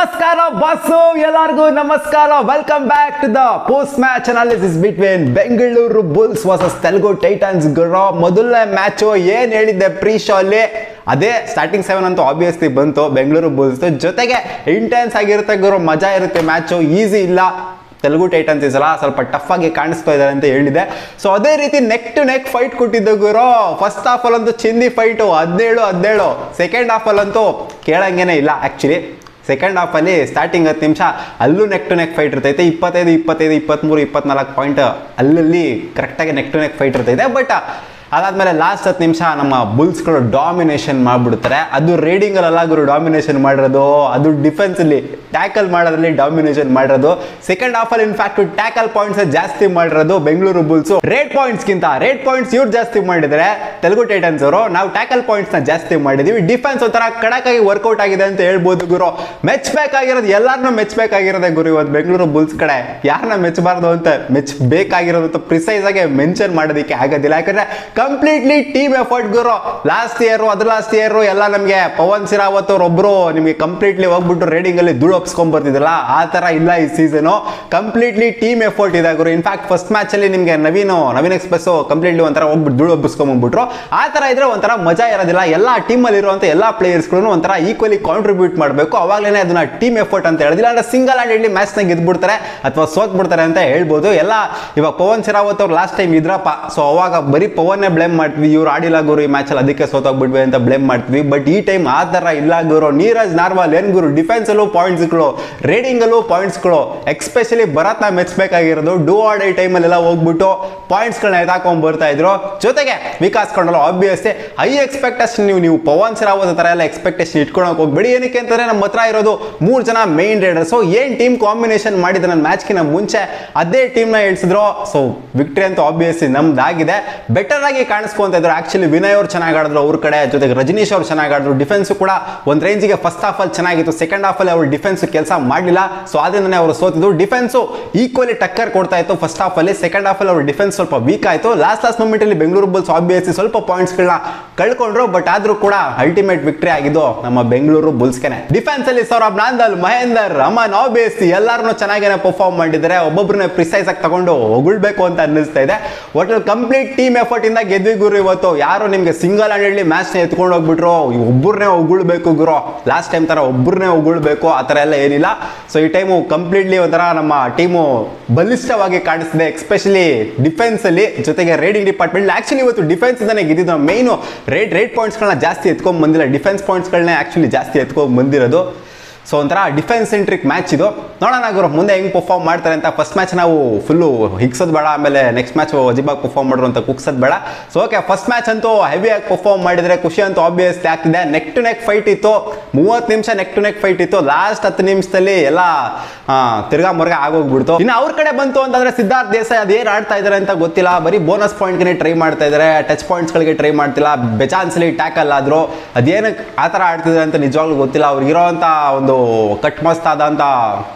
ನಮಸ್ಕಾರ ಬಾಸು ಎಲ್ಲರಿಗೂ ನಮಸ್ಕಾರ welcome back to the post match analysis between Bengaluru Bulls versus Telugu Titans ಗುರೋ ಮೊದಲನೇ ಮ್ಯಾಚು ಏನ್ ಹೇಳಿದ್ದೆ ಪ್ರೀ ಶೋ ಅಲ್ಲಿ ಅದೇ ಸ್ಟಾರ್ಟಿಂಗ್ ಸೆವೆನ್ ಅಂತೂ ಆಬ್ವಿಯಸ್ಲಿ ಬಂತು ಬೆಂಗಳೂರು ಬುಲ್ಸ್ ಜೊತೆಗೆ ಇಂಟೆನ್ಸ್ ಆಗಿರುತ್ತೆ ಗುರು ಮಜಾ ಇರುತ್ತೆ ಮ್ಯಾಚು ಈಸಿ ಇಲ್ಲ ತೆಲುಗು ಟೈಟನ್ಸ್ ಈ ಸಲ ಸ್ವಲ್ಪ ಟಫ್ ಆಗಿ ಕಾಣಿಸ್ತಾ ಇದ್ದಾರೆ ಅಂತ ಹೇಳಿದೆ ಸೊ ಅದೇ ರೀತಿ ನೆಕ್ ಟು ನೆಕ್ ಫೈಟ್ ಕೊಟ್ಟಿದ್ದು ಗುರು ಫಸ್ಟ್ ಹಾಫ್ ಅಲ್ಲಂತೂ ಚಿಂದಿ ಫೈಟು ಹದಿನೇಳು ಹದಿನೇಳು ಸೆಕೆಂಡ್ ಹಾಫ್ ಅಲ್ಲಂತೂ ಕೇಳಂಗೇನೆ ಇಲ್ಲ ಆ್ಯಕ್ಚುಲಿ ಸೆಕೆಂಡ್ ಹಾಫಲ್ಲಿ ಸ್ಟಾರ್ಟಿಂಗ್ ಹತ್ತು ನಿಮಿಷ ಅಲ್ಲೂ ನೆಕ್ ಟು ನೆಕ್ ಫೈಟ್ ಇರ್ತೈತೆ ಇಪ್ಪತ್ತೈದು ಇಪ್ಪತ್ತೈದು ಇಪ್ಪತ್ತ್ಮೂರು ಇಪ್ಪತ್ನಾಲ್ಕು ಪಾಯಿಂಟ್ ಅಲ್ಲಲ್ಲಿ ಕರೆಕ್ಟಾಗಿ ನೆಕ್ ಟು ನೆಕ್ ಫೈಟ್ ಇರ್ತೈತೆ ಬಟ್ ಅದಾದ್ಮೇಲೆ ಲಾಸ್ಟ್ ಹತ್ತು ನಿಮಿಷ ನಮ್ಮ ಬುಲ್ಸ್ಗಳು ಡಾಮಿನೇಷನ್ ಮಾಡಿಬಿಡ್ತಾರೆ ಅದು ರೇಡಿಂಗಲ್ಲ ಗುರು ಡಾಮಿನೇಷನ್ ಮಾಡಿರೋದು ಅದು ಡಿಫೆನ್ಸಲ್ಲಿ ಟ್ಯಾಕಲ್ ಮಾಡೋದ್ರಲ್ಲಿ ಡಾಮಿನೇಷನ್ ಮಾಡಿರೋದು ಸೆಕೆಂಡ್ ಹಾಫಲ್ಲಿ ಇನ್ಫ್ಯಾಕ್ಟ್ ಟ್ಯಾಕಲ್ ಪಾಯಿಂಟ್ಸ್ ಜಾಸ್ತಿ ಮಾಡಿರೋದು ಬೆಂಗಳೂರು ಬುಲ್ಸ್ ರೇಟ್ ಪಾಯಿಂಟ್ಸ್ಗಿಂತ ರೇಟ್ ಪಾಯಿಂಟ್ಸ್ ಇವ್ರು ಜಾಸ್ತಿ ಮಾಡಿದರೆ ತೆಲುಗು ಟೈಟನ್ಸ್ ಅವರು ನಾವು ಟ್ಯಾಕಲ್ ಪಾಯಿಂಟ್ಸ್ನ ಜಾಸ್ತಿ ಮಾಡಿದೀವಿ ಡಿಫೆನ್ಸ್ ಒಂಥರ ಕಡಕಾಗಿ ವರ್ಕೌಟ್ ಆಗಿದೆ ಅಂತ ಹೇಳ್ಬೋದು ಗುರು ಮೆಚ್ಚಬೇಕಾಗಿರೋದು ಎಲ್ಲರನ್ನೂ ಮೆಚ್ಚಬೇಕಾಗಿರೋದೇ ಗುರು ಇವತ್ತು ಬೆಂಗಳೂರು ಬುಲ್ಸ್ ಕಡೆ ಯಾರನ್ನ ಮೆಚ್ಚಬಾರ್ದು ಅಂತ ಮೆಚ್ಚಬೇಕಾಗಿರೋದು ಅಂತ ಪ್ರಿಸೈಸ್ ಆಗಿ ಮೆನ್ಷನ್ ಮಾಡೋದಕ್ಕೆ ಆಗೋದಿಲ್ಲ ಯಾಕಂದ್ರೆ ಕಂಪ್ಲೀಟ್ಲಿ ಟೀಮ್ ಎಫರ್ಟ್ ಗುರು ಲಾಸ್ಟ್ ಇಯರ್ ಅದ್ರ ಲಾಸ್ಟ್ ಇಯರ್ ಎಲ್ಲ ನಮಗೆ ಪವನ್ ಸಿರಾವತ್ ಅವ್ರೊಬ್ರು ನಿಮಗೆ ಕಂಪ್ಲೀಟ್ಲಿ ಹೋಗ್ಬಿಟ್ಟು ರೇಡಿಂಗ್ ಅಲ್ಲಿ ಧೂಳು ಒಪ್ಸ್ಕೊಂಡ್ಬರ್ತಿದ್ರಲ್ಲ ಆ ತರ ಇಲ್ಲ ಈ ಸೀಸನು ಕಂಪ್ಲೀಟ್ಲಿ ಟೀಮ್ ಎಫರ್ಟ್ ಇದೆ ಗುರು ಇನ್ಫ್ಯಾಕ್ಟ್ ಫಸ್ಟ್ ಮ್ಯಾಚ್ ಅಲ್ಲಿ ನಿಮಗೆ ನವೀನು ನವೀನ್ ಎಕ್ಸ್ಪ್ರೆಸ್ ಕಂಪ್ಲೀಟ್ಲಿ ಒಂಥರ ಹೋಗ್ಬಿಟ್ಟು ಧೂಳು ಒಪ್ಪಿಸ್ಕೊಂಡ್ಬಿಟ್ರು ಆ ತರ ಇದ್ರೆ ಒಂಥರ ಮಜಾ ಇರೋದಿಲ್ಲ ಎಲ್ಲ ಟೀಮ್ ಅಲ್ಲಿ ಇರುವಂತ ಎಲ್ಲ ಪ್ಲೇಯರ್ಸ್ಗಳು ಒಂಥರ ಈಕ್ವಲಿ ಕಾಂಟ್ರಿಬ್ಯೂಟ್ ಮಾಡಬೇಕು ಅವಾಗಲೇ ಅದನ್ನ ಟೀಮ್ ಎಫರ್ಟ್ ಅಂತ ಹೇಳೋದಿಲ್ಲ ಅಂದ್ರೆ ಸಿಂಗಲ್ ಹ್ಯಾಂಡೆಡ್ಲಿ ಮ್ಯಾಚ್ ನ ಗೆದ್ಬಿಡ್ತಾರೆ ಅಥವಾ ಸೋತ್ ಬಿಡ್ತಾರೆ ಅಂತ ಹೇಳ್ಬೋದು ಎಲ್ಲ ಇವಾಗ ಪವನ್ ಶರಾವತ್ ಅವ್ರು ಲಾಸ್ಟ್ ಟೈಮ್ ಇದ್ರಪ್ಪ ಸೊ ಅವಾಗ ಬರೀ ಪವನ್ನೇ ಬ್ಲೇಮ್ ಮಾಡ್ತಿದ್ವಿ ಇವ್ರು ಆಡಿಲ್ಲ ಗುರು ಈ ಮ್ಯಾಚ್ ಅಲ್ಲಿ ಅದಕ್ಕೆ ಸೋತೋಗ್ಬಿಡ್ವಿ ಅಂತ ಬ್ಲೇಮ್ ಮಾಡ್ತಿದ್ವಿ ಬಟ್ ಈ ಟೈಮ್ ಆ ತರ ಇಲ್ಲ ಗುರು ನೀರಜ್ ನಾರ್ವಾಲ್ ಏನ್ ಗುರು ಡಿಫೆನ್ಸ್ ಅಲ್ಲೂ ಪಾಯಿಂಟ್ಸ್ಗಳು ರೇಡಿಂಗ್ ಅಲ್ಲೂ ಪಾಯಿಂಟ್ಸ್ಗಳು ಎಕ್ಸ್ಪೆಷಲಿ ಭರತ್ನ ಮೆಚ್ಚಬೇಕಾಗಿರೋದು ಡೂ ಆರ್ ಐ ಟೈಮ್ ಅಲ್ಲೆಲ್ಲ ಹೋಗ್ಬಿಟ್ಟು ಪಾಯಿಂಟ್ಸ್ ಗಳನ್ನ ಎದಾಕೊಂಡ್ ಬರ್ತಾ ಇದ್ರು ಜೊತೆಗೆ ವಿಕಾಸ್ ಕೊಂಡಲ್ಲ ಆಬ್ವಿಯಸ್ಲಿ ಹೈ ಎಕ್ಸ್ಪೆಕ್ಟೇಷನ್ ನೀವು ನೀವು ಪವನ್ ಶರಾವತ್ ತರ ಎಲ್ಲ ಎಕ್ಸ್ಪೆಕ್ಟೇಷನ್ ಇಟ್ಕೊಳಕ್ ಹೋಗ್ಬೇಡಿ ಏನಕ್ಕೆ ಅಂತಂದ್ರೆ ನಮ್ಮ ಹತ್ರ ಇರೋದು ಮೂರು ಜನ ಮೇನ್ ರೈಡರ್ಸ್ ಏನ್ ಟೀಮ್ ಕಾಂಬಿನೇಷನ್ ಮಾಡಿದ್ರೆ ನನ್ನ ಮ್ಯಾಚ್ಗಿನ ಮುಂಚೆ ಅದೇ ಟೀಮ್ನ ಇಳಿಸಿದ್ರು ಸೊ ವಿಕ್ಟ್ರಿ ಅಂತೂ ಆಬ್ವಿಯಸ್ಲಿ ನಮ್ದಾಗಿದೆ ಬೆಟರ್ ಆಗಿ ಕಾಣಿಸ್ಕೊಂತ ಇದ್ರು ಆಕ್ಚುಲಿ ವಿನಯ್ ಅವ್ರು ಚೆನ್ನಾಗಿ ಆಡಿದ್ರು ಅವ್ರ ಕಡೆ ಜೊತೆಗೆ ರಜನೀಶ್ ಅವ್ರು ಚೆನ್ನಾಗಿ ಆಡಿದ್ರು ಡಿಫೆನ್ಸ್ ಕೂಡ ಒಂದು ರೇಂಜಿಗೆ ಫಸ್ಟ್ ಹಾಫ್ ಅಲ್ಲಿ ಚೆನ್ನಾಗಿತ್ತು ಸೆಕೆಂಡ್ ಹಾಫ್ ಅಲ್ಲಿ ಅವ್ರು ಡಿಫೆನ್ಸ್ ಕೆಲಸ ಮಾಡಲಿಲ್ಲ ಸೊ ಆದ್ರಿಂದನೇ ಅವರು ಸೋತಿದ್ರು ಡಿಫೆನ್ಸ್ ಈಕ್ವಲಿ ಟಕ್ಕರ್ ಕೊಡ್ತಾ ಇತ್ತು ಫಸ್ಟ್ ಹಾಫ್ ಅಲ್ಲಿ ಸೆಕೆಂಡ್ ಹಾಫ್ ಅಲ್ಲಿ ಅವ್ರ ಡಿಫೆನ್ಸ್ ಸ್ವಲ್ಪ ವೀಕ್ ಆಯಿತು ಲಾಸ್ಟ್ ಲಾಸ್ಟ್ ಮೂಮೆಂಟ್ ಅಲ್ಲಿ ಬೆಂಗಳೂರು ಬುಲ್ಸ್ ಆಬ್ವಿಯಸ್ಲಿ ಸ್ವಲ್ಪ ಪಾಯಿಂಟ್ಸ್ಗಳನ್ನ ಕಳ್ಕೊಂಡ್ರು ಬಟ್ ಆದ್ರೂ ಕೂಡ ಅಲ್ಟಿಮೇಟ್ ವಿಕ್ಟ್ರಿ ಆಗಿದ್ದು ನಮ್ಮ ಬೆಂಗಳೂರು ಬುಲ್ಸ್ಗೆನೆ ಡಿಫೆನ್ಸ್ ಅಲ್ಲಿ ಸೌರಭ್ ನಾಂದಲ್ ಮಹೇಂದರ್ ಅಮನ್ ಆಬ್ವಿಯಸ್ಲಿ ಎಲ್ಲರನ್ನೂ ಚೆನ್ನಾಗೇನೆ ಪರ್ಫಾರ್ಮ್ ಮಾಡಿದ್ದಾರೆ ಒಬ್ಬೊಬ್ಬರನ್ನ ಪ್ರಿಸೈಸ್ ಆಗಿ ತಗೊಂಡು ಹೊಗಳ್ಬೇಕು ಅಂತ ಅನ್ನಿಸ್ತಾ ಇದೆ ಒಟ್ಟು ಕಂಪ್ಲೀಟ್ ಟೀಮ್ ಎಫರ್ಟ್ ಇಂದ ಗೆದ್ವಿ ಗುರು ಇವತ್ತು ಯಾರು ನಿಮ್ಗೆ ಸಿಂಗಲ್ ಹ್ಯಾಂಡೆಡ್ಲಿ ಮ್ಯಾಚ್ ನ ಎತ್ಕೊಂಡು ಹೋಗ್ಬಿಟ್ರು ಒಬ್ಬರನ್ನೇ ಹೊಗಳ್ಬೇಕು ಗುರು ಲಾಸ್ಟ್ ಟೈಮ್ ತರ ಒಬ್ಬರನ್ನೇ ಹೊಗಳ್ಬೇಕು ಆ ಥರ ಎಲ್ಲ ಏನಿಲ್ಲ ಸೊ ಈ ಟೈಮು ಕಂಪ್ಲೀಟ್ಲಿ ಒಂಥರ ನಮ್ಮ ಟೀಮು ಬಲಿಷ್ಠವಾಗಿ ಕಾಣಿಸ್ತಿದೆ ಎಕ್ಸ್ಪೆಷಲಿ ಡಿಫೆನ್ಸ್ ಅಲ್ಲಿ ಜೊತೆಗೆ ರೇಡಿಂಗ್ ಡಿಪಾರ್ಟ್ಮೆಂಟ್ ಆಕ್ಚುಲಿ ಇವತ್ತು ಡಿಫೆನ್ಸ್ ಇಂದಾನೆ ಗೆದ್ದಿದ್ದು ಮೈನು ರೇಟ್ ರೇಟ್ ಪಾಯಿಂಟ್ಸ್ಗಳನ್ನ ಜಾಸ್ತಿ ಎತ್ಕೊಂಡ್ ಬಂದಿಲ್ಲ ಡಿಫೆನ್ಸ್ ಪಾಯಿಂಟ್ಸ್ಗಳನ್ನೇ ಆಕ್ಚುಲಿ ಜಾಸ್ತಿ ಎತ್ಕೊಂಡ್ ಬಂದಿರೋದು ಸೊ ಒಂಥರ ಡಿಫೆನ್ಸ್ ಸೆಂಟ್ರಿಕ್ ಮ್ಯಾಚ್ ಇದು ನೋಡೋಣ ಗುರು ಮುಂದೆ ಹೆಂಗೆ ಪರ್ಫಾರ್ಮ್ ಮಾಡ್ತಾರೆ ಅಂತ ಫಸ್ಟ್ ಮ್ಯಾಚ್ ನಾವು ಫುಲ್ಲು ಹಿಗ್ಸೋದು ಬೇಡ ಆಮೇಲೆ ನೆಕ್ಸ್ಟ್ ಮ್ಯಾಚ್ ಅಜಿಬಾಗ್ ಪರ್ಫಾರ್ಮ್ ಮಾಡಿದ್ರು ಅಂತ ಕುಗ್ಸೋದು ಬೇಡ ಸೊ ಓಕೆ ಫಸ್ಟ್ ಮ್ಯಾಚ್ ಅಂತೂ ಹೆವಿಯಾಗಿ ಪರ್ಫಾರ್ಮ್ ಮಾಡಿದ್ರೆ ಖುಷಿ ಅಂತೂ ಆಬ್ವಿಯಸ್ಲಿ ಆಗ್ತಿದೆ ನೆಕ್ ಟು ನೆಕ್ ಫೈಟ್ ಇತ್ತು ಮೂವತ್ತು ನಿಮಿಷ ನೆಕ್ ಟು ನೆಕ್ ಫೈಟ್ ಇತ್ತು ಲಾಸ್ಟ್ ಹತ್ತು ನಿಮಿಷದಲ್ಲಿ ಎಲ್ಲ ಆ, ತಿರ್ಗಾ ಮುರ್ಗ ಆಗೋಗ್ಬಿಡ್ತು ಇನ್ನು ಅವ್ರ ಕಡೆ ಬಂತು ಅಂತಂದ್ರೆ ಸಿದ್ಧಾರ್ಥ್ ದೇಸಾಯಿ ಅದೇನು ಆಡ್ತಾ ಇದಾರೆ ಅಂತ ಗೊತ್ತಿಲ್ಲ ಬರೀ ಬೋನಸ್ ಪಾಯಿಂಟ್ಗೆ ಟ್ರೈ ಮಾಡ್ತಾ ಇದ್ದಾರೆ ಟಚ್ ಪಾಯಿಂಟ್ಸ್ಗಳಿಗೆ ಟ್ರೈ ಮಾಡ್ತಿಲ್ಲ ಬೆಚಾನ್ಸ್ಲಿ ಟ್ಯಾಕಲ್ ಆದ್ರು ಅದೇನಕ್ಕೆ ಆ ಥರ ಆಡ್ತಿದ್ದಾರೆ ಅಂತ ನಿಜವಾಗ್ಲೂ ಗೊತ್ತಿಲ್ಲ ಅವ್ರಿಗಿರೋಂಥ ಒಂದು ಕಟ್ ಮಸ್ತ್ ಆದಂಥ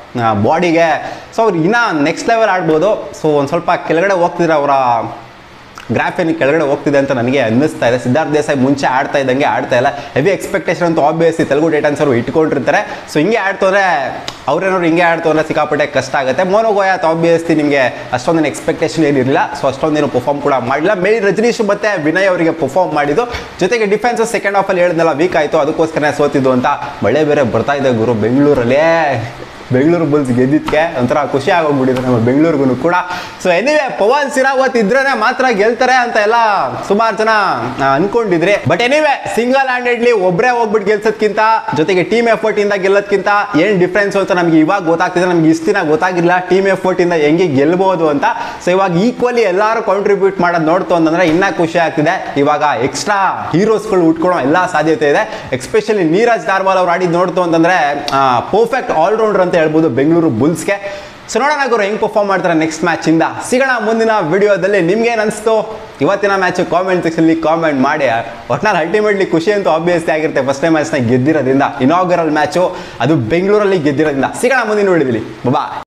ಬಾಡಿಗೆ ಸೊ ಅವ್ರು ಇನ್ನೂ ನೆಕ್ಸ್ಟ್ ಲೆವೆಲ್ ಆಡ್ಬೋದು ಸೊ ಒಂದು ಸ್ವಲ್ಪ ಕೆಳಗಡೆ ಹೋಗ್ತಿದ್ರೆ ಅವರ ಗ್ರಾಫ್ ಏನು ಕೆಳಗಡೆ ಹೋಗ್ತಿದೆ ಅಂತ ನನಗೆ ಅನ್ನಿಸ್ತಾ ಇದೆ ಸಿದ್ಧಾರ್ಥ್ ದೇಸಾಯಿ ಮುಂಚೆ ಆಡ್ತಾ ಇದ್ದಂಗೆ ಆಡ್ತಾ ಇಲ್ಲ ಹೆವಿ ಎಕ್ಸ್ಪೆಕ್ಟೇಷನ್ ಅಂತೂ ಆಬ್ವಿಯಸ್ಲಿ ತೆಲುಗು ಟೈಟನ್ಸ್ ಅವರು ಇಟ್ಕೊಂಡಿರ್ತಾರೆ ಸೊ ಹಿಂಗೆ ಆಡ್ತಂದ್ರೆ ಅವ್ರೇನಾದ್ರು ಹಿಂಗೆ ಆಡ್ತಂದ್ರೆ ಸಿಕ್ಕಾಪಟ್ಟೆ ಕಷ್ಟ ಆಗುತ್ತೆ ಮೋನೋ ಗೋಯಾತ್ ಆಬ್ವಿಯಸ್ಲಿ ನಿಮಗೆ ಅಷ್ಟೊಂದೇನು ಎಕ್ಸ್ಪೆಕ್ಟೇಷನ್ ಏನಿರಲಿಲ್ಲ ಸೊ ಅಷ್ಟೊಂದೇನು ಪರ್ಫಾರ್ಮ್ ಕೂಡ ಮಾಡಿಲ್ಲ ಮೇಲಿ ರಜನೀಶ್ ಮತ್ತೆ ವಿನಯ್ ಅವರಿಗೆ ಪರ್ಫಾರ್ಮ್ ಮಾಡಿದ್ದು ಜೊತೆಗೆ ಡಿಫೆನ್ಸ್ ಸೆಕೆಂಡ್ ಹಾಫಲ್ಲಿ ಹೇಳಿದ್ನಲ್ಲ ವೀಕ್ ಆಯಿತು ಅದಕ್ಕೋಸ್ಕರ ಸೋತಿದ್ದು ಅಂತ ಮಳೆ ಬೇರೆ ಬರ್ತಾ ಇದೆ ಗುರು ಬೆಂಗಳೂರಲ್ಲೇ ಬೆಂಗಳೂರು ಬುಲ್ಸ್ ಗೆದ್ದಿದ್ಕೆ ಒಂಥರ ಖುಷಿ ಆಗೋಗ್ಬಿಟ್ಟಿದೆ ನಮ್ಮ ಬೆಂಗಳೂರಿಗೂ ಕೂಡ ಸೊ ಎನಿವೆ ಪವನ್ ಸಿರಾವತ್ ಇದ್ರೇನೆ ಮಾತ್ರ ಗೆಲ್ತಾರೆ ಅಂತ ಎಲ್ಲ ಸುಮಾರು ಜನ ಆ, ಅನ್ಕೊಂಡಿದ್ರಿ ಬಟ್ ಎನಿವೆ ಸಿಂಗಲ್ ಹ್ಯಾಂಡೆಡ್ಲಿ ಒಬ್ಬರೇ ಹೋಗ್ಬಿಟ್ಟು ಗೆಲ್ಸೋದ್ಕಿಂತ ಜೊತೆಗೆ ಟೀಮ್ ಎಫರ್ಟ್ ಇಂದ ಗೆಲ್ಲೋದ್ಕಿಂತ ಏನ್ ಡಿಫ್ರೆನ್ಸ್ ಅಂತ ನಮ್ಗೆ ಇವಾಗ ಗೊತ್ತಾಗ್ತಿದೆ ನಮ್ಗೆ ಇಷ್ಟು ದಿನ ಗೊತ್ತಾಗಿಲ್ಲ ಟೀಮ್ ಎಫರ್ಟ್ ಇಂದ ಹೆಂಗೆ ಗೆಲ್ಬಹುದು ಅಂತ ಸೊ ಇವಾಗ ಈಕ್ವಲಿ ಎಲ್ಲರೂ ಕಾಂಟ್ರಿಬ್ಯೂಟ್ ಮಾಡೋದು ನೋಡ್ತು ಅಂತಂದ್ರೆ ಇನ್ನ ಖುಷಿ ಆಗ್ತಿದೆ ಇವಾಗ ಎಕ್ಸ್ಟ್ರಾ ಹೀರೋಸ್ಗಳು ಉಟ್ಕೊಳ್ಳೋ ಎಲ್ಲ ಸಾಧ್ಯತೆ ಇದೆ ಎಕ್ಸ್ಪೆಷಲಿ ನೀರಜ್ ನಾರ್ವಾಲ್ ಅವ್ರು ಆಡಿದ್ ನೋಡ್ತು ಅಂತಂದ್ರೆ ಪರ್ಫೆಕ್ಟ್ ಆಲ್ರೌಂಡರ್ ಅಂತ ಹೇಳ್ಬೋದು ಬೆಂಗಳೂರು ಬುಲ್ಸ್ಗೆ ಸೊ ನೋಡೋಣ ಗುರು ಹೆಂಗ್ ಪರ್ಫಾರ್ಮ್ ಮಾಡ್ತಾರೆ ನೆಕ್ಸ್ಟ್ ಮ್ಯಾಚ್ ಇಂದ ಸಿಗೋಣ ಮುಂದಿನ ವಿಡಿಯೋದಲ್ಲಿ ನಿಮ್ಗೆ ಏನ್ ಅನ್ಸ್ತು ಇವತ್ತಿನ ಮ್ಯಾಚ್ ಕಾಮೆಂಟ್ ಸೆಕ್ಷನ್ ಕಾಮೆಂಟ್ ಮಾಡಿ ಒಟ್ನಲ್ಲಿ ಅಲ್ಟಿಮೇಟ್ಲಿ ಖುಷಿ ಅಂತೂ ಆಬ್ವಿಯಸ್ಲಿ ಆಗಿರುತ್ತೆ ಫಸ್ಟ್ ಟೈಮ್ ಮ್ಯಾಚ್ನ ಗೆದ್ದಿರೋದ್ರಿಂದ ಇನಾಗರಲ್ ಮ್ಯಾಚು ಅದು ಬೆಂಗಳೂರಲ್ಲಿ ಗೆದ್ದಿರೋದ್ರಿಂದ ಸಿಗೋಣ ಮುಂದಿನ ವಿಡಿಯೋದಲ್ಲಿ ಬಾ